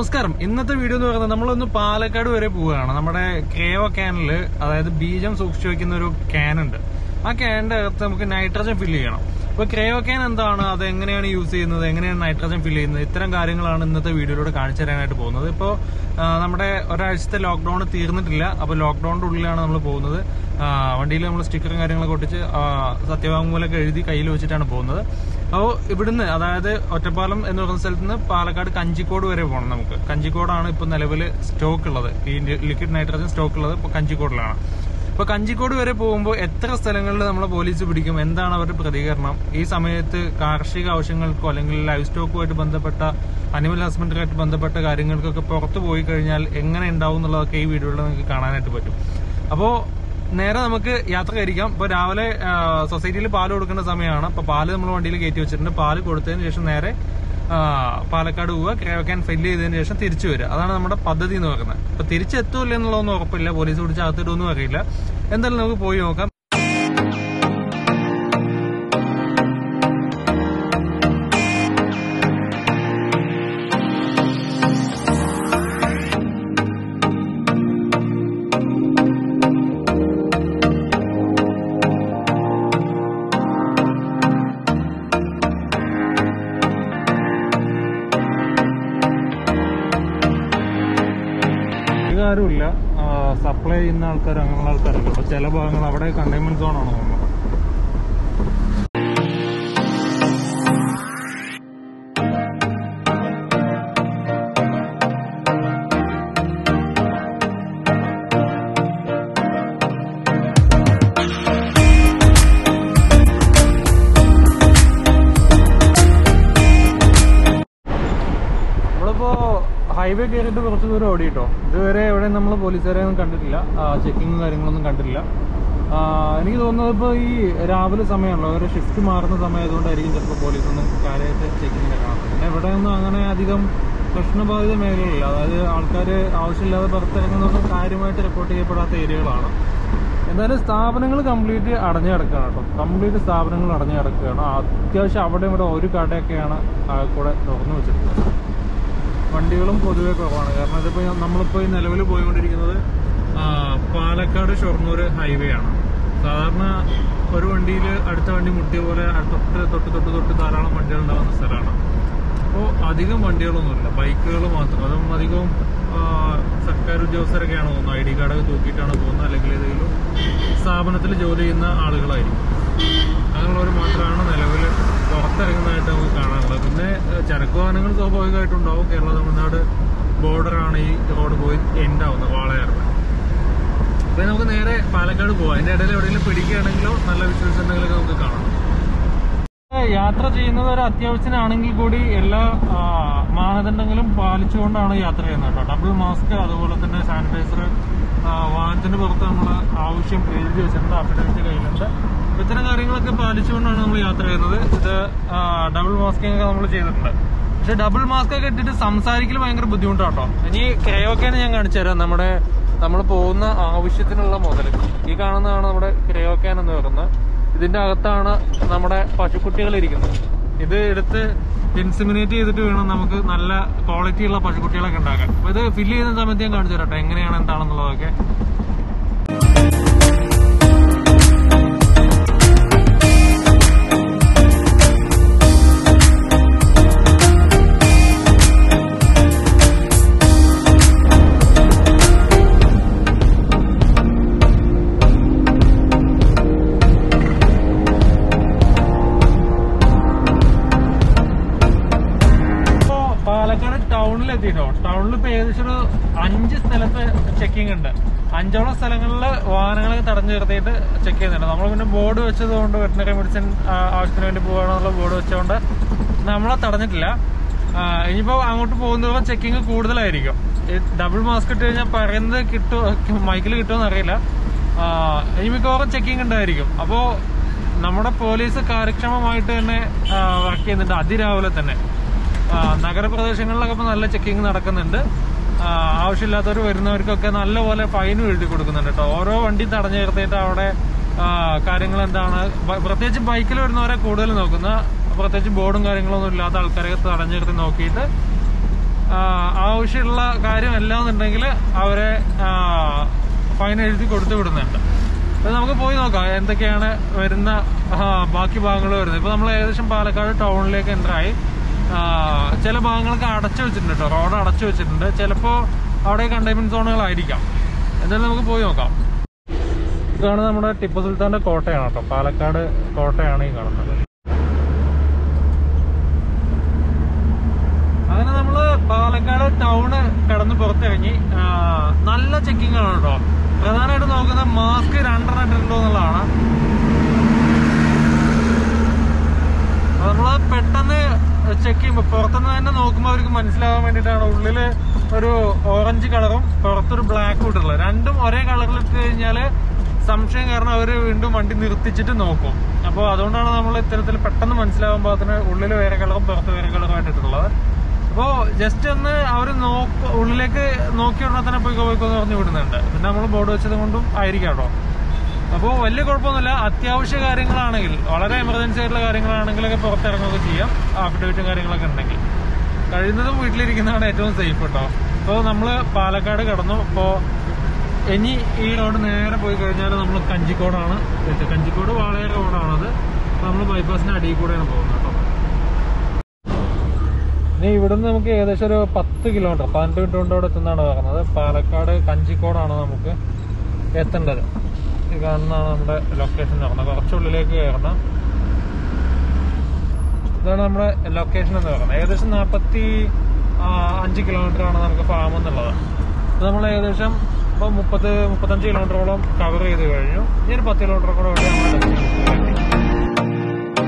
നമസ്കാരം ഇന്നത്തെ വീഡിയോ എന്ന് പറയുന്നത് നമ്മളൊന്ന് പാലക്കാട് വരെ പോവുകയാണ് നമ്മുടെ കേവ ക്യാനില് അതായത് ബീജം സൂക്ഷിച്ചു വെക്കുന്ന ഒരു ക്യാൻ ഉണ്ട് ആ ക്യാനിന്റെ അകത്ത് നമുക്ക് നൈട്രജൻ ഫില്ല് ചെയ്യണം ഇപ്പൊ ക്രേവ ക്യാൻ എന്താണ് അത് എങ്ങനെയാണ് യൂസ് ചെയ്യുന്നത് എങ്ങനെയാണ് നൈട്രജൻ ഫില്ല് ചെയ്യുന്നത് ഇത്തരം കാര്യങ്ങളാണ് ഇന്നത്തെ വീഡിയോയിലൂടെ കാണിച്ചു തരാനായിട്ട് പോകുന്നത് ഇപ്പോൾ നമ്മുടെ ഒരാഴ്ചത്തെ ലോക്ക്ഡൌൺ തീർന്നിട്ടില്ല അപ്പോൾ ലോക്ക്ഡൌണിന്റെ ഉള്ളിലാണ് നമ്മൾ പോകുന്നത് വണ്ടിയിൽ നമ്മൾ സ്റ്റിക്കറും കാര്യങ്ങളൊക്കെ ഒട്ടിച്ച് ആ, സത്യവാങ്മൂലമൊക്കെ എഴുതി കയ്യിൽ വെച്ചിട്ടാണ് പോകുന്നത് അപ്പോൾ ഇവിടുന്ന് അതായത് ഒറ്റപ്പാലം എന്ന് പറയുന്ന സ്ഥലത്ത് നിന്ന് പാലക്കാട് കഞ്ചിക്കോട് വരെ പോകണം നമുക്ക് കഞ്ചിക്കോടാണ് ഇപ്പൊ നിലവിൽ സ്റ്റോക്ക് ഉള്ളത് ഈ ലിക്വിഡ് നൈട്രജൻ സ്റ്റോക്ക് ഉള്ളത് ഇപ്പൊ കഞ്ചിക്കോടിലാണ് ഇപ്പൊ കഞ്ചിക്കോട് വരെ പോകുമ്പോൾ എത്ര സ്ഥലങ്ങളിൽ നമ്മളെ പോലീസ് പിടിക്കും എന്താണ് അവരുടെ പ്രതികരണം ഈ സമയത്ത് കാർഷിക ആവശ്യങ്ങൾക്കോ അല്ലെങ്കിൽ ലൈഫ് സ്റ്റോക്കുമായിട്ട് ബന്ധപ്പെട്ട അനിമൽ ഹസ്ബൻഡറിയായിട്ട് ബന്ധപ്പെട്ട കാര്യങ്ങൾക്കൊക്കെ പുറത്തു പോയി കഴിഞ്ഞാൽ എങ്ങനെ ഉണ്ടാവും എന്നുള്ളതൊക്കെ ഈ വീഡിയോയിൽ നിങ്ങൾക്ക് കാണാനായിട്ട് പറ്റും അപ്പോ നേരെ നമുക്ക് യാത്ര കഴിക്കാം ഇപ്പൊ രാവിലെ സൊസൈറ്റിയിൽ പാല് കൊടുക്കേണ്ട സമയമാണ് അപ്പൊ പാല് നമ്മൾ വണ്ടിയിൽ കയറ്റി വെച്ചിട്ടുണ്ട് പാല് കൊടുത്തതിന് ശേഷം നേരെ ആ, പാലക്കാട് പോവുക ക്രേവക്കാൻ ഫില്ല് ചെയ്തതിന് ശേഷം തിരിച്ചു വരിക അതാണ് നമ്മുടെ പദ്ധതി എന്ന് പറയുന്നത് അപ്പൊ തിരിച്ചെത്തൂല്ല എന്നുള്ളതൊന്നും ഉറപ്പില്ല പോലീസ് പിടിച്ച് അകത്തിടുമെന്നും അറിയില്ല എന്തായാലും നമുക്ക് പോയി നോക്കാം ആരുമില്ല സപ്ലൈ ചെയ്യുന്ന ആൾക്കാർ അങ്ങനെയുള്ള ആൾക്കാരല്ല അപ്പൊ ചില ഭാഗങ്ങൾ അവിടെ കണ്ടെയ്ൻമെന്റ് സോൺ ആണ് തോന്നുന്നത് നമ്മളിപ്പോ ഹൈവേ കയറിയിട്ട് കുറച്ച് ദൂരം ഓടിയിട്ടോ ഇതുവരെ എവിടെ നമ്മൾ പോലീസുകാരെ ഒന്നും കണ്ടിട്ടില്ല ചെക്കിങ്ങും കാര്യങ്ങളൊന്നും കണ്ടിട്ടില്ല ആ, എനിക്ക് തോന്നുന്നത് ഇപ്പോൾ ഈ രാവിലെ സമയമാണല്ലോ ഓരോ ഷിഫ്റ്റ് മാറുന്ന സമയം ആയതുകൊണ്ടായിരിക്കും ചിലപ്പോൾ പോലീസൊന്നും കാര്യമായിട്ട് ചെക്കിങ്ങിനെ കാണാത്തത് പിന്നെ ഇവിടെ ഒന്നും അങ്ങനെ അധികം പ്രശ്നബാധിത മേഖലകളില്ല അതായത് ആൾക്കാർ ആവശ്യമില്ലാതെ പുറത്തിറങ്ങുന്നതൊക്കെ കാര്യമായിട്ട് റിപ്പോർട്ട് ചെയ്യപ്പെടാത്ത ഏരിയകളാണ് എന്തായാലും സ്ഥാപനങ്ങൾ കംപ്ലീറ്റ് അടഞ്ഞു കിടക്കുകയാണ് കേട്ടോ കംപ്ലീറ്റ് സ്ഥാപനങ്ങൾ അടഞ്ഞു കിടക്കുകയാണ് അത്യാവശ്യം അവിടെ ഇവിടെ ഒരു കടയൊക്കെയാണ് ആ കൂടെ തുറന്നു വെച്ചിട്ടുള്ളത് വണ്ടികളും പൊതുവെ കുറവാണ് കാരണം ഇതിപ്പോ നമ്മളിപ്പോ ഈ നിലവിൽ പോയിക്കൊണ്ടിരിക്കുന്നത് ആ, പാലക്കാട് ഷൊർണൂർ ഹൈവേ ആണ് സാധാരണ ഒരു വണ്ടിയിൽ അടുത്ത വണ്ടി മുട്ടിയ പോലെ തൊട്ട് തൊട്ട് തൊട്ട് തൊട്ട് ധാരാളം വണ്ടികൾ ഉണ്ടാകുന്ന സ്ഥലമാണ് അപ്പോൾ അധികം വണ്ടികളൊന്നുമില്ല ബൈക്കുകൾ മാത്രം അതും അധികവും ആ, സർക്കാർ ഉദ്യോഗസ്ഥരൊക്കെയാണ് പോകുന്നത് ഐ ഡി കാർഡൊക്കെ തൂക്കിയിട്ടാണ് പോകുന്നത് അല്ലെങ്കിൽ ഏതെങ്കിലും സ്ഥാപനത്തിൽ ജോലി ചെയ്യുന്ന ആളുകളായിരിക്കും അങ്ങനെയുള്ളവർ മാത്രമാണ് നിലവിൽ പുറത്തിറങ്ങുന്നതായിട്ട് നമുക്ക് കാണാനുള്ളത് പിന്നെ ഏഹ്, ചരക്ക് വാഹനങ്ങൾ സ്വാഭാവികമായിട്ടുണ്ടാവും കേരള തമിഴ്നാട് ബോർഡറാണ് ഈ റോഡ് പോയി എൻഡ് ആവുന്നത് വാളയാറിന് അപ്പൊ നമുക്ക് നേരെ പാലക്കാട് പോവാം അതിന്റെ ഇടയിൽ എവിടെയെങ്കിലും പിടിക്കുകയാണെങ്കിലോ നല്ല വിഷ്വൽസ് ഉണ്ടെങ്കിലൊക്കെ നമുക്ക് കാണാം യാത്ര ചെയ്യുന്നത് ഒരു അത്യാവശ്യത്തിനാണെങ്കിൽ കൂടി എല്ലാ ആ, മാനദണ്ഡങ്ങളും പാലിച്ചുകൊണ്ടാണ് യാത്ര ചെയ്യുന്നത് കേട്ടോ ഡബിൾ മാസ്ക് അതുപോലെ തന്നെ സാനിറ്റൈസർ വാഹനത്തിന്റെ പുറത്ത് നമ്മൾ ആവശ്യം എഴുതി വെച്ചിട്ടുണ്ട് അഫിഡവിറ്റ് കയ്യിലുണ്ട് അപ്പൊ ഇത്തരം കാര്യങ്ങളൊക്കെ പാലിച്ചുകൊണ്ടാണ് നമ്മൾ യാത്ര ചെയ്യുന്നത് ഇത് ഡബിൾ മാസ്കിംഗ് ഒക്കെ നമ്മൾ ചെയ്തിട്ടുണ്ട് പക്ഷെ ഡബിൾ മാസ്ക് ഒക്കെ ഇട്ടിട്ട് സംസാരിക്കൽ ഭയങ്കര ബുദ്ധിമുട്ടാട്ടോ ഇനി ക്രയോക്കാണ് ഞാൻ കാണിച്ചു തരാം നമ്മുടെ നമ്മൾ പോകുന്ന ആവശ്യത്തിനുള്ള മുതൽ ഈ കാണുന്നതാണ് നമ്മുടെ ക്രയോക്കാൻ എന്ന് പറയുന്നത് ഇതിന്റെ അകത്താണ് നമ്മുടെ പശുക്കുട്ടികൾ ഇരിക്കുന്നത് ഇത് എടുത്ത് ഇൻസിമിനേറ്റ് ചെയ്തിട്ട് വേണം നമുക്ക് നല്ല ക്വാളിറ്റി ഉള്ള പശുക്കുട്ടികളൊക്കെ ഉണ്ടാക്കാൻ അപ്പൊ ഇത് ഫില്ല് ചെയ്യുന്ന സമയത്ത് ഞാൻ കാണിച്ചു തരാം ട്ടോ എങ്ങനെയാണ് എന്താണെന്നുള്ളതൊക്കെ ഇപ്പോ പാലക്കാട് ടൗണിൽ എത്തിയിട്ടോ ടൗണിൽ ഇപ്പൊ ഏകദേശം ഒരു അഞ്ച് സ്ഥലത്ത് ചെക്കിംഗ് ഉണ്ട് അഞ്ചോളം സ്ഥലങ്ങളിൽ വാഹനങ്ങളൊക്കെ തടഞ്ഞു നിർത്തിയിട്ട് ചെക്ക് ചെയ്യുന്നുണ്ട് നമ്മൾ പിന്നെ ബോർഡ് വെച്ചതുകൊണ്ട് വെറ്റിനറി മെഡിസിൻ ആവശ്യത്തിന് വേണ്ടി പോകണമെന്നുള്ള ബോർഡ് വെച്ചുകൊണ്ട് നമ്മളെ തടഞ്ഞിട്ടില്ല ആ, ഇനിയിപ്പോ അങ്ങോട്ട് പോകുന്നതോളം ചെക്കിംഗ് കൂടുതലായിരിക്കും ഡബിൾ മാസ്ക് ഇട്ട് കഴിഞ്ഞാൽ പറയുന്നത് കിട്ടുമോ മൈക്കിൽ കിട്ടുമെന്ന് അറിയില്ല ആ, ഇനി മിക്കവാറും ചെക്കിംഗ് ഉണ്ടായിരിക്കും അപ്പോ നമ്മുടെ പോലീസ് കാര്യക്ഷമമായിട്ട് തന്നെ വർക്ക് ചെയ്യുന്നുണ്ട് അതിരാവിലെ തന്നെ ആ, നഗരപ്രദേശങ്ങളിലൊക്കെ ഇപ്പൊ നല്ല ചെക്കിംഗ് നടക്കുന്നുണ്ട് ആ, ആവശ്യമില്ലാത്തവർ വരുന്നവർക്കൊക്കെ നല്ലപോലെ ഫൈനും എഴുതി കൊടുക്കുന്നുണ്ട് കേട്ടോ ഓരോ വണ്ടി തടഞ്ഞു നിർത്തിയിട്ട് അവിടെ ആ, കാര്യങ്ങൾ എന്താണ് ബ- പ്രത്യേകിച്ച് ബൈക്കിൽ വരുന്നവരെ കൂടുതൽ നോക്കുന്ന പ്രത്യേകിച്ച് ബോർഡും കാര്യങ്ങളൊന്നും ഇല്ലാത്ത ആൾക്കാരെ തടഞ്ഞു നിർത്തി നോക്കിയിട്ട് ആ, ആവശ്യമുള്ള കാര്യം എല്ലാം എന്നുണ്ടെങ്കിൽ അവരെ ഫൈൻ എഴുതി കൊടുത്തു വിടുന്നുണ്ട് അത് നമുക്ക് പോയി നോക്കാം എന്തൊക്കെയാണ് വരുന്ന ആ, ബാക്കി ഭാഗങ്ങൾ വരുന്നത് ഇപ്പൊ നമ്മൾ ഏകദേശം പാലക്കാട് ടൗണിലേക്ക് എൻ്ററായി ചില ഭാഗങ്ങളൊക്കെ അടച്ചു വെച്ചിട്ടുണ്ട് കേട്ടോ റോഡ് അടച്ചു വെച്ചിട്ടുണ്ട് ചിലപ്പോൾ അവിടെ കണ്ടെയ്ൻമെന്റ് സോണുകളായിരിക്കാം എന്തായാലും നമുക്ക് പോയി നോക്കാം ഇതാണ് നമ്മുടെ ടിപ്പു സുൽത്താന്റെ കോട്ടയാണ് കേട്ടോ പാലക്കാട് കോട്ടയാണ് ഈ കാണുന്നത് അങ്ങനെ നമ്മള് പാലക്കാട് ടൗണ് കടന്ന് പുറത്തിറങ്ങി ആ, നല്ല ചെക്കിംഗ് ആണ് കേട്ടോ പ്രധാനമായിട്ട് നോക്കുന്നത് മാസ്ക് രണ്ടെണ്ണം ഇട്ടിട്ടുണ്ടോ എന്നുള്ളതാണ് അപ്പൊ നമ്മള് പെട്ടെന്ന് ചെക്ക് ചെയ്യുമ്പോൾ പുറത്തുനിന്ന് തന്നെ നോക്കുമ്പോൾ അവർക്ക് മനസ്സിലാവാൻ വേണ്ടിയിട്ടാണ് ഉള്ളില് ഒരു ഓറഞ്ച് കളറും പുറത്തൊരു ബ്ലാക്കും ഇട്ടുള്ളത് രണ്ടും ഒരേ കളറിൽ ഇട്ട് കഴിഞ്ഞാല് സംശയം കാരണം അവര് വീണ്ടും വണ്ടി നിർത്തിച്ചിട്ട് നോക്കും അപ്പോൾ അതുകൊണ്ടാണ് നമ്മൾ ഇത്തരത്തിൽ പെട്ടെന്ന് മനസ്സിലാവാൻ പാകത്തിന് ഉള്ളിൽ വേറെ കളറും പുറത്ത് വേറെ കളറും ആയിട്ടുള്ളത് അപ്പോൾ ജസ്റ്റ് ഒന്ന് അവർ നോക്ക് ഉള്ളിലേക്ക് നോക്കി ഉടനെ തന്നെ പോയിക്കോ പോയിക്കോ എന്ന് പറഞ്ഞു വിടുന്നുണ്ട് പിന്നെ നമ്മൾ ബോർഡ് വെച്ചത് കൊണ്ടും ആയിരിക്കാം കേട്ടോ അപ്പോൾ വലിയ കുഴപ്പമൊന്നുമില്ല അത്യാവശ്യ കാര്യങ്ങളാണെങ്കിൽ വളരെ എമർജൻസി ആയിട്ടുള്ള കാര്യങ്ങളാണെങ്കിലൊക്കെ പുറത്തിറങ്ങുകയൊക്കെ ചെയ്യാം അഫിഡവിറ്റും കാര്യങ്ങളൊക്കെ ഉണ്ടെങ്കിൽ കഴിയുന്നതും വീട്ടിലിരിക്കുന്നതാണ് ഏറ്റവും സേഫ് കേട്ടോ അപ്പോൾ നമ്മൾ പാലക്കാട് കടന്നു അപ്പോൾ ഇനി ഈ റോഡ് നേരെ പോയി കഴിഞ്ഞാൽ നമ്മൾ കഞ്ചിക്കോടാണ് എത്തുക. കഞ്ചിക്കോട് വാളയ റോഡാണത് അപ്പോൾ നമ്മൾ ബൈപ്പാസിന്റെ അടിയിൽ കൂടെയാണ് പോകുന്നത് കേട്ടോ ഇനി ഇവിടുന്ന് നമുക്ക് ഏകദേശം ഒരു പത്ത് കിലോമീറ്റർ പതിനെട്ട് മിനിറ്റ് കൊണ്ട് അവിടെ എത്തുന്നതാണ് പറയുന്നത് പാലക്കാട് കഞ്ചിക്കോടാണ് നമുക്ക് എത്തേണ്ടത് ഈ കാണുന്നതാണ് നമ്മുടെ ലൊക്കേഷൻ എന്ന് പറയുന്നത് കുറച്ചുള്ളിലേക്ക് കയറണം ഇതാണ് നമ്മുടെ ലൊക്കേഷൻ എന്ന് പറയുന്നത് ഏകദേശം നാൽപ്പത്തി അഞ്ച് കിലോമീറ്റർ ആണ് നമുക്ക് ഫാം എന്നുള്ളത് ഇത് നമ്മൾ ഏകദേശം ഇപ്പോൾ മുപ്പത് മുപ്പത്തഞ്ച് കിലോമീറ്ററോളം കവർ ചെയ്ത് കഴിഞ്ഞു ഇനി ഒരു പത്ത് കിലോമീറ്റർ കൂടെ വേണ്ടി നമ്മുടെ destination.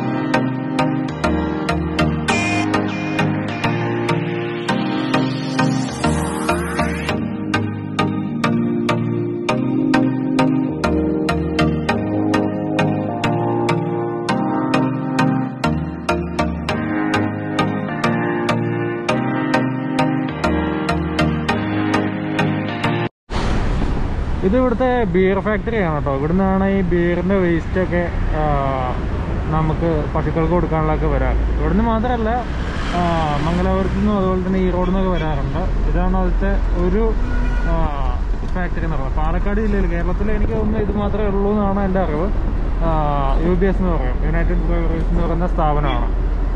ഇത് ഇവിടുത്തെ ബിയർ ഫാക്ടറി ആണ് കേട്ടോ ഇവിടുന്നാണ് ഈ ബിയറിന്റെ വേസ്റ്റ് ഒക്കെ ആ, നമുക്ക് പശുക്കൾക്ക് കൊടുക്കാനുള്ളതൊക്കെ വരാറ് ഇവിടുന്ന് മാത്രമല്ല ആ, മംഗലാപുരത്തു നിന്നും അതുപോലെ തന്നെ ഈറോഡിൽ നിന്നൊക്കെ വരാറുണ്ട് ഇതാണ് അവിടുത്തെ ഒരു ഫാക്ടറി എന്ന് പറയുന്നത് പാലക്കാട് ജില്ലയിൽ കേരളത്തിൽ എനിക്ക് തോന്നുന്നു ഇത് മാത്രമേ ഉള്ളൂ എന്നാണ് എൻ്റെ അറിവ് യു ബി എസ് എന്ന് പറയും യുണൈറ്റഡ് ബ്രേവറീസ് എന്ന് പറയുന്ന സ്ഥാപനമാണ്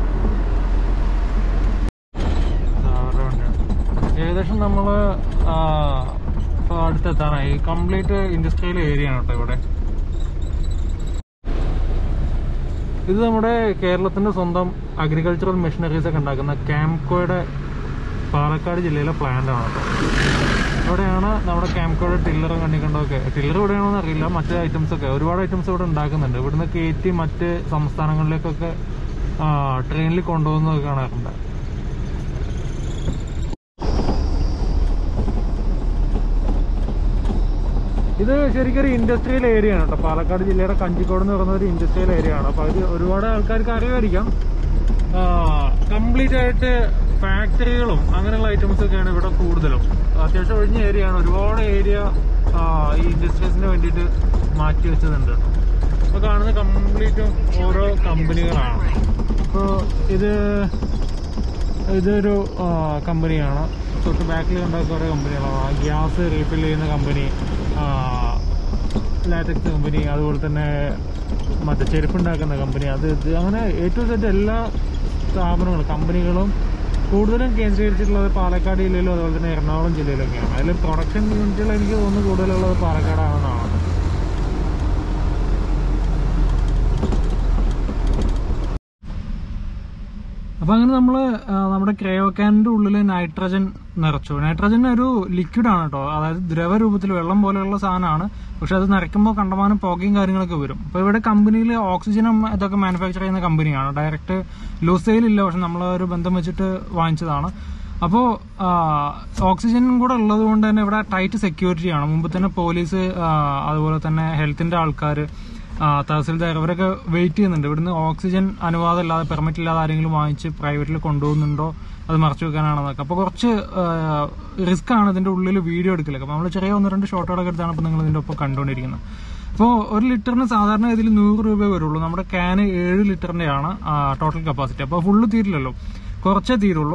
അവരുടെ വണ്ടിയാണ്. ഏകദേശം നമ്മള് ആ, ഇപ്പൊ അടുത്തെത്താനായി കംപ്ലീറ്റ് ഇൻഡസ്ട്രിയൽ ഏരിയ ആണ് കേട്ടോ ഇവിടെ ഇത് നമ്മുടെ കേരളത്തിന്റെ സ്വന്തം അഗ്രികൾച്ചറൽ മെഷീനറീസ് ഒക്കെ ഉണ്ടാക്കുന്ന ക്യാംകോയുടെ പാലക്കാട് ജില്ലയിലെ പ്ലാന്റ് ആണ് കേട്ടോ ഇവിടെയാണ് നമ്മുടെ ക്യാംകോയുടെ ടില്ലറും കണ്ടിക്കണ്ടൊക്കെ ടില്ലർ ഇവിടെയാണെന്ന് അറിയില്ല മറ്റ് ഐറ്റംസ് ഒക്കെ ഒരുപാട് ഐറ്റംസ് ഇവിടെ ഉണ്ടാക്കുന്നുണ്ട് ഇവിടുന്ന് കയറ്റി മറ്റ് സംസ്ഥാനങ്ങളിലേക്കൊക്കെ ട്രെയിനിൽ കൊണ്ടുപോകുന്നതൊക്കെ കാണാറുണ്ട് ഇത് ശരിക്കും ഒരു ഇൻഡസ്ട്രിയൽ ഏരിയ ആണ് കേട്ടോ പാലക്കാട് ജില്ലയുടെ കഞ്ചിക്കോട് എന്ന് പറയുന്ന ഒരു ഇൻഡസ്ട്രിയൽ ഏരിയ ആണ് അപ്പൊ അത് ഒരുപാട് ആൾക്കാർക്ക് അറിയാമായിരിക്കാം കംപ്ലീറ്റ് ആയിട്ട് ഫാക്ടറികളും അങ്ങനെയുള്ള ഐറ്റംസ് ഒക്കെയാണ് ഇവിടെ കൂടുതലും അത്യാവശ്യം ഒഴിഞ്ഞ ഏരിയ ആണ് ഒരുപാട് ഏരിയ ഈ ഇൻഡസ്ട്രീസിന് വേണ്ടിയിട്ട് മാറ്റി വെച്ചതുണ്ട് കേട്ടോ അപ്പൊ കാണുന്ന കംപ്ലീറ്റും ഓരോ കമ്പനികളാണ് അപ്പോൾ ഇത് ഇതൊരു ആ, കമ്പനിയാണ് തൊട്ട് ബാക്കിൽ കണ്ട കുറേ കമ്പനികളാണ് ഗ്യാസ് റീഫിൽ ചെയ്യുന്ന കമ്പനി ലാറ്റക്സ് കമ്പനി അതുപോലെ തന്നെ മറ്റേ ചെരുപ്പുണ്ടാക്കുന്ന കമ്പനി അത് ഇത് അങ്ങനെ എ ടു സെറ്റ് എല്ലാ സ്ഥാപനങ്ങളും കമ്പനികളും കൂടുതലും കേന്ദ്രീകരിച്ചിട്ടുള്ളത് പാലക്കാട് ജില്ലയിലും അതുപോലെ തന്നെ എറണാകുളം ജില്ലയിലൊക്കെയാണ് അതിൽ പ്രൊഡക്ഷൻ യൂണിറ്റുകൾ എനിക്ക് തോന്നുന്നു കൂടുതലുള്ളത് പാലക്കാടാണെന്നാണ് അപ്പൊ അങ്ങനെ നമ്മൾ നമ്മുടെ ക്രയോക്കാനിന്റെ ഉള്ളിൽ നൈട്രജൻ നിറച്ചു നൈട്രജൻ ഒരു ലിക്വിഡ് ആണ് കേട്ടോ അതായത് ദ്രവരൂപത്തിൽ വെള്ളം പോലെയുള്ള സാധനമാണ് പക്ഷെ അത് നിറയ്ക്കുമ്പോൾ കണ്ടമാനം പുകയും കാര്യങ്ങളൊക്കെ വരും അപ്പൊ ഇവിടെ കമ്പനിയിൽ ഓക്സിജനും ഇതൊക്കെ മാനുഫാക്ചർ ചെയ്യുന്ന കമ്പനിയാണ് ഡയറക്റ്റ് ലൂസെയിൽ ഇല്ല പക്ഷെ നമ്മൾ ഒരു ബന്ധം വെച്ചിട്ട് വാങ്ങിച്ചതാണ് അപ്പോൾ ഓക്സിജനും കൂടെ ഉള്ളത് കൊണ്ട് തന്നെ ഇവിടെ ടൈറ്റ് സെക്യൂരിറ്റി ആണ് മുമ്പ് തന്നെ പോലീസ് അതുപോലെ തന്നെ ഹെൽത്തിന്റെ ആൾക്കാർ തഹസിൽദാർ ഇവരൊക്കെ വെയിറ്റ് ചെയ്യുന്നുണ്ട് ഇവിടുന്ന് ഓക്സിജൻ അനുവാദം ഇല്ലാതെ പെർമിറ്റ് ഇല്ലാതെ ആരെങ്കിലും വാങ്ങിച്ച് പ്രൈവറ്റിൽ കൊണ്ടുപോകുന്നുണ്ടോ അത് മറച്ചു വെക്കാനാണെന്നൊക്കെ അപ്പോൾ കുറച്ച് റിസ്ക് ആണ് ഇതിന്റെ ഉള്ളിൽ വീഡിയോ എടുക്കലൊക്കെ അപ്പോൾ നമ്മൾ ചെറിയ ഒന്ന് രണ്ട് ഷോട്ടുകളൊക്കെ എടുത്താണ് ഇപ്പോൾ നിങ്ങൾ ഇതിന്റെ ഒപ്പം കണ്ടുകൊണ്ടിരിക്കുന്നത് അപ്പോൾ ഒരു ലിറ്ററിന് സാധാരണ ഇതിൽ നൂറ് രൂപ വരുള്ളൂ നമ്മുടെ ക്യാന് ഏഴ് ലിറ്ററിന്റെ ആണ് ടോട്ടൽ കപ്പാസിറ്റി അപ്പോൾ ഫുള്ള് തീരില്ലല്ലോ കുറച്ചേ തീരുള്ളൂ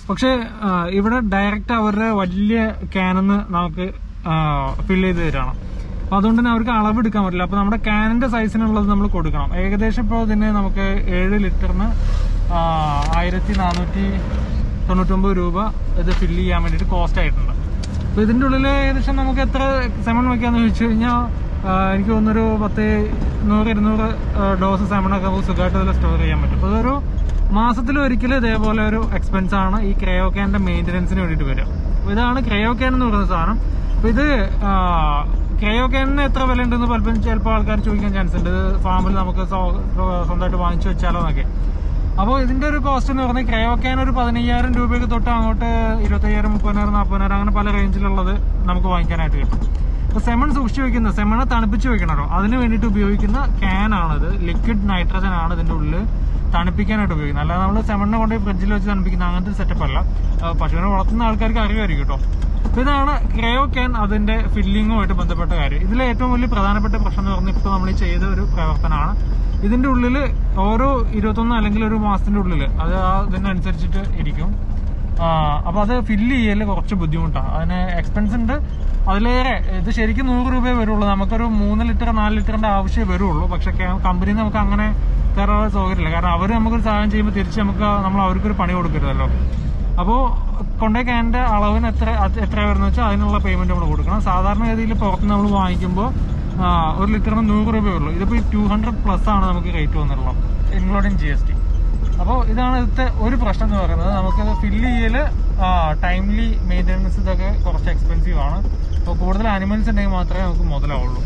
പക്ഷെ ആ, ഇവിടെ ഡയറക്റ്റ് അവരുടെ വലിയ ക്യാനെന്ന് നമുക്ക് ഫില്ല് ചെയ്ത് തരാണ് അപ്പൊ അതുകൊണ്ട് തന്നെ അവർക്ക് അളവെടുക്കാൻ പറ്റില്ല അപ്പൊ നമ്മുടെ ക്യാനിന്റെ സൈസിനുള്ളത് നമ്മൾ കൊടുക്കണം ഏകദേശം ഇപ്പോൾ ഇതിന് നമുക്ക് ഏഴ് ലിറ്ററിന് ആയിരത്തി നാനൂറ്റി തൊണ്ണൂറ്റൊമ്പത് രൂപ ഇത് ഫില്ല് ചെയ്യാൻ വേണ്ടിയിട്ട് കോസ്റ്റ് ആയിട്ടുണ്ട് അപ്പൊ ഇതിന്റെ ഉള്ളിൽ ഏകദേശം നമുക്ക് എത്ര സെമൺ വെക്കാന്ന് ചോദിച്ചു കഴിഞ്ഞാൽ എനിക്ക് തോന്നുന്നൊരു പത്ത് നൂറ് ഇരുന്നൂറ് ഡോസ് സെമണൊക്കെ നമുക്ക് സുഖമായിട്ട് ഇതിൽ സ്റ്റോർ ചെയ്യാൻ പറ്റും അപ്പൊ ഇതൊരു മാസത്തിൽ ഒരിക്കൽ ഇതേപോലെ ഒരു എക്സ്പെൻസ് ആണ് ഈ ക്രയോക്യാന്റെ മെയിൻ്റനൻസിന് വേണ്ടിയിട്ട് വരിക അപ്പൊ ഇതാണ് ക്രയോക്യാൻ എന്ന് പറയുന്ന സാധനം അപ്പൊ ഇത് ക്രയോക്യാനിന് എത്ര വില ഉണ്ടെന്ന് പലപ്പോഴും ചിലപ്പോൾ ആൾക്കാർ ചോദിക്കാൻ ചാൻസ് ഉണ്ട് ഇത് ഫാമിൽ നമുക്ക് സ്വ- സ്വന്തമായിട്ട് വാങ്ങിച്ചു വെച്ചാലോ എന്നൊക്കെ അപ്പോൾ ഇതിന്റെ ഒരു കോസ്റ്റ് എന്ന് പറഞ്ഞാൽ ക്രയോക്യാൻ ഒരു പതിനയ്യായിരം രൂപയ്ക്ക് തൊട്ട് അങ്ങോട്ട് ഇരുപത്തയ്യായിരം മുപ്പതിനായിരം നാൽപ്പതിനായിരം അങ്ങനെ പല റേഞ്ചിലുള്ളത് നമുക്ക് വാങ്ങിക്കാനായിട്ട് കിട്ടും അപ്പൊ സെമൺ സൂക്ഷിച്ചു വെക്കുന്ന സെമണെ തണുപ്പിച്ച് വെക്കണമല്ലോ അതിന് വേണ്ടിയിട്ട് ഉപയോഗിക്കുന്ന ക്യാൻ ആണിത് ലിക്വിഡ് നൈട്രജൻ ആണ് ഇതിന്റെ ഉള്ളിൽ തണുപ്പിക്കാനായിട്ട് ഉപയോഗിക്കുന്നത് അല്ലാതെ നമ്മൾ സെമണിനെ കൊണ്ട് ഫ്രിഡ്ജിൽ വെച്ച് തണുപ്പിക്കുന്ന അങ്ങനത്തെ സെറ്റപ്പ് അല്ല ആ, പശുവിനെ വളർത്തുന്ന ആൾക്കാർക്ക് അറിയുമായിരിക്കും കേട്ടോ അപ്പൊ ഇതാണ് ക്രയോ ക്യാൻ അതിന്റെ ഫില്ലിങ്ങുമായിട്ട് ബന്ധപ്പെട്ട കാര്യം ഇതിലെ ഏറ്റവും വലിയ പ്രധാനപ്പെട്ട പ്രശ്നം എന്ന് പറഞ്ഞാൽ ഇപ്പോൾ നമ്മൾ ഈ ചെയ്ത ഒരു പ്രവർത്തനമാണ് ഇതിന്റെ ഉള്ളിൽ ഓരോ ഇരുപത്തൊന്ന് അല്ലെങ്കിൽ ഒരു മാസത്തിന്റെ ഉള്ളിൽ അത് ആ ഇതിനനുസരിച്ചിട്ട് ഇരിക്കും ആ, അപ്പൊ അത് ഫില്ല് ചെയ്യല് കുറച്ച് ബുദ്ധിമുട്ടാണ് അതിന് എക്സ്പെൻസ് ഉണ്ട് അതിലേറെ ഇത് ശരിക്കും നൂറ് രൂപയെ വരുള്ളൂ നമുക്കൊരു മൂന്ന് ലിറ്റർ നാല് ലിറ്ററിന്റെ ആവശ്യമേ വരുള്ളൂ പക്ഷെ കമ്പനി നമുക്ക് അങ്ങനെ കയറാനുള്ള സൗകര്യമില്ല കാരണം അവർ നമുക്കൊരു സാധനം ചെയ്യുമ്പോൾ തിരിച്ച് നമുക്ക് നമ്മൾ അവർക്കൊരു പണി കൊടുക്കരുതല്ലോ അപ്പോൾ കൊണ്ടേ ക്യാൻ്റെ അളവിന് എത്ര അത് എത്ര വരുന്ന വെച്ചാൽ അതിനുള്ള പേയ്മെന്റ് നമ്മൾ കൊടുക്കണം സാധാരണ ഗതിയിൽ പുറത്ത് നമ്മൾ വാങ്ങിക്കുമ്പോൾ ആ, ഒരു ലിറ്ററിന് നൂറ് രൂപയേ ഉള്ളൂ ഇതിപ്പോൾ ടു ഹൺഡ്രഡ് പ്ലസ് ആണ് നമുക്ക് റേറ്റ് വന്നിട്ടുള്ളത് ഇൻക്ലൂഡിങ് ജി എസ് ടി അപ്പോൾ ഇതാണ് ഇവിടുത്തെ ഒരു പ്രശ്നം എന്ന് പറയുന്നത് നമുക്ക് ഫില്ല് ചെയ്യല് ടൈംലി മെയിൻ്റെനൻസ് ഇതൊക്കെ കുറച്ച് എക്സ്പെൻസീവ് ആണ് അപ്പോൾ കൂടുതൽ ആനിമൽസ് ഉണ്ടെങ്കിൽ മാത്രമേ നമുക്ക് മുതലാവുള്ളൂ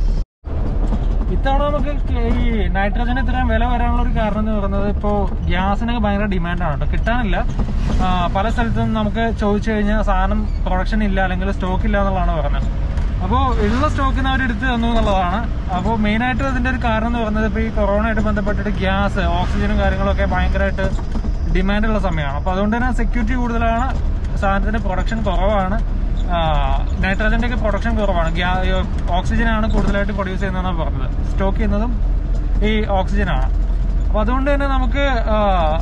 ഇത്തവണ നമുക്ക് ഈ നൈട്രജൻ ഇത്രയും വില വരാനുള്ള ഒരു കാരണം എന്ന് പറയുന്നത് ഇപ്പോൾ ഗ്യാസിനൊക്കെ ഭയങ്കര ഡിമാൻഡാണ് കേട്ടോ കിട്ടാനില്ല ആ, പല സ്ഥലത്തും നമുക്ക് ചോദിച്ചു കഴിഞ്ഞാൽ സാധനം പ്രൊഡക്ഷൻ ഇല്ല അല്ലെങ്കിൽ സ്റ്റോക്ക് ഇല്ല എന്നുള്ളതാണ് പറഞ്ഞത് അപ്പോൾ ഉള്ള സ്റ്റോക്കിന് അവർ എടുത്തു തന്നു എന്നുള്ളതാണ് അപ്പോൾ മെയിനായിട്ട് അതിന്റെ ഒരു കാരണം എന്ന് പറയുന്നത് ഇപ്പോൾ ഈ കൊറോണയായിട്ട് ബന്ധപ്പെട്ടിട്ട് ഗ്യാസ് ഓക്സിജനും കാര്യങ്ങളൊക്കെ ഭയങ്കരമായിട്ട് ഡിമാൻഡുള്ള സമയമാണ് അപ്പോൾ അതുകൊണ്ട് തന്നെ സെക്യൂരിറ്റി കൂടുതലാണ് സാധനത്തിന്റെ പ്രൊഡക്ഷൻ കുറവാണ് നൈട്രജന്റെ ഒക്കെ പ്രൊഡക്ഷൻ കുറവാണ് ഓക്സിജൻ ആണ് കൂടുതലായിട്ട് പ്രൊഡ്യൂസ് ചെയ്യുന്നതെന്നാണ് പറഞ്ഞത് സ്റ്റോക്ക് ചെയ്യുന്നതും ഈ ഓക്സിജൻ ആണ് അപ്പൊ അതുകൊണ്ട് തന്നെ നമുക്ക് ആ,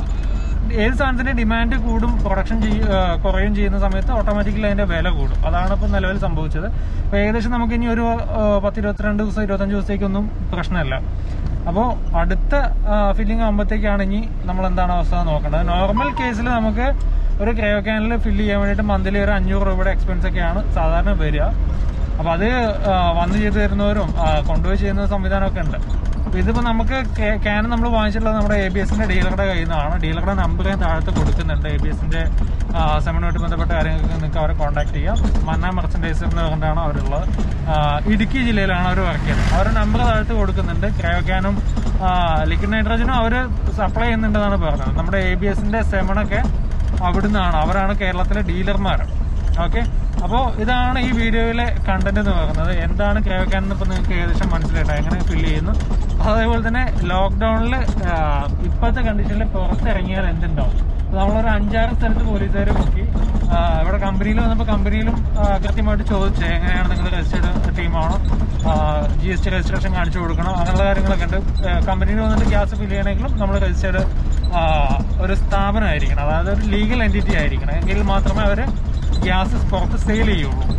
ഏത് സാധനത്തിന്റെ ഡിമാൻഡ് കൂടും പ്രൊഡക്ഷൻ കുറയും ചെയ്യുന്ന സമയത്ത് ഓട്ടോമാറ്റിക്കലി അതിന്റെ വില കൂടും അതാണ് ഇപ്പൊ നിലവിൽ സംഭവിച്ചത് അപ്പൊ ഏകദേശം നമുക്ക് ഇനി ഒരു ആ, പത്ത് ഇരുപത്തിരണ്ട് ദിവസം ഇരുപത്തഞ്ച് ദിവസത്തേക്കൊന്നും പ്രശ്നമില്ല അപ്പോൾ അടുത്ത ഫില്ലിംഗ് ആകുമ്പോഴത്തേക്കാണ് ഇനി നമ്മൾ എന്താണ് അവസ്ഥ എന്ന് നോക്കേണ്ടത് നോർമൽ കേസിൽ നമുക്ക് ഒരു ക്രയോ ക്യാനിൽ ഫില്ല് ചെയ്യാൻ വേണ്ടിയിട്ട് മന്ത്ലി ഒരു അഞ്ഞൂറ് രൂപയുടെ എക്സ്പെൻസ് ഒക്കെയാണ് സാധാരണ വരിക അപ്പൊ അത് ആ, വന്ന് ചെയ്ത് തരുന്നവരും ആ, കൊണ്ടുപോയി ചെയ്യുന്ന സംവിധാനമൊക്കെ ഉണ്ട് അപ്പൊ ഇതിപ്പോ നമുക്ക് ക്യാൻ നമ്മൾ വാങ്ങിച്ചിട്ടുള്ളത് നമ്മുടെ എ ബി എസിന്റെ ഡീലറുടെ കയ്യിൽ നിന്നാണ് ഡീലറുടെ നമ്പർ ഞാൻ താഴത്ത് കൊടുക്കുന്നുണ്ട് എ ബി എസിന്റെ സെമനുമായിട്ട് ബന്ധപ്പെട്ട കാര്യങ്ങൾക്ക് നിങ്ങൾക്ക് അവരെ കോൺടാക്ട് ചെയ്യാം മന്ന മെർച്ചൻഡൈസർ എന്ന് പറഞ്ഞിട്ടാണ് അവരുള്ളത് ആ, ഇടുക്കി ജില്ലയിലാണ് അവർ വർക്ക് ചെയ്യുന്നത് അവരുടെ നമ്പർ താഴത്ത് കൊടുക്കുന്നുണ്ട് ക്രയോക്യാനും ലിക്വിഡ് നൈട്രജനും അവർ സപ്ലൈ ചെയ്യുന്നുണ്ടെന്നാണ് പറഞ്ഞത് നമ്മുടെ എ ബി എസിന്റെ സെമണൊക്കെ അവിടുന്നാണ് അവരാണ് കേരളത്തിലെ ഡീലർമാർ ഓക്കെ അപ്പോൾ ഇതാണ് ഈ വീഡിയോയിലെ കണ്ടന്റ് എന്ന് പറയുന്നത് എന്താണ് ക്രയോക്യാൻ എന്ന് ഇപ്പൊ നിങ്ങൾക്ക് ഏകദേശം മനസ്സിലായിട്ട് എങ്ങനെ ഫില്ല് ചെയ്യുന്നു അതേപോലെ തന്നെ ലോക്ക്ഡൌണിൽ ഇപ്പോഴത്തെ കണ്ടീഷനിൽ പുറത്തിറങ്ങിയാൽ എന്തുണ്ടാവും അപ്പൊ നമ്മളൊരു അഞ്ചാറ് സ്ഥലത്ത് പോലീസുകാരെ നോക്കി ആ, ഇവിടെ കമ്പനിയിൽ വന്നപ്പോൾ കമ്പനിയിലും ആ, കൃത്യമായിട്ട് ചോദിച്ചു എങ്ങനെയാണ് നിങ്ങൾ രജിസ്റ്റേർഡ് ടീമാണോ ജി എസ് ടി രജിസ്ട്രേഷൻ കാണിച്ചു കൊടുക്കണം അങ്ങനെയുള്ള കാര്യങ്ങളൊക്കെ ഉണ്ട് കമ്പനിയിൽ വന്നിട്ട് ഗ്യാസ് ഫില്ല് ചെയ്യണമെങ്കിലും നമ്മൾ രജിസ്റ്റേർഡ് ഒരു സ്ഥാപനമായിരിക്കണം അതായത് ഒരു ലീഗൽ എൻറ്റിറ്റി ആയിരിക്കണം എങ്കിൽ മാത്രമേ അവർ ഗ്യാസ് പുറത്ത് സെയിൽ ചെയ്യുള്ളൂ